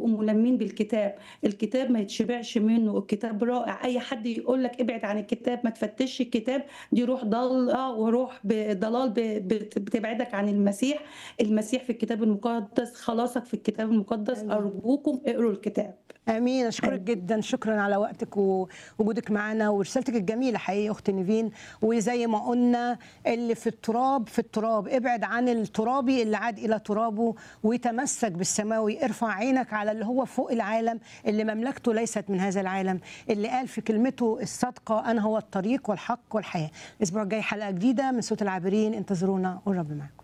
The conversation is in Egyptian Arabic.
تبقوا ملمين بالكتاب الكتاب ما يتشبعش منه الكتاب رائع اي حد يقول لك ابعد عن الكتاب ما تفتش الكتاب دي روح ضاله وروح ضلال ب- بت- بتبعدك عن المسيح المسيح في الكتاب المقدس خلاصك في الكتاب المقدس آمين. ارجوكم اقروا الكتاب امين اشكرك آمين. جدا شكرا على وقتك ووجودك معنا ورسالتك الجميله حقيقي اخت نيفين وزي ما قلنا اللي في التراب في التراب ابعد عن الترابي اللي عاد الى ترابه وتمسك بالسماوي ارفع عينك على اللي هو فوق العالم اللي مملكته ليست من هذا العالم اللي قال في كلمته الصادقه انا هو الطريق والحق والحياه الاسبوع الجاي حلقه جديده من صوت العابرين انتظرونا والرب معكم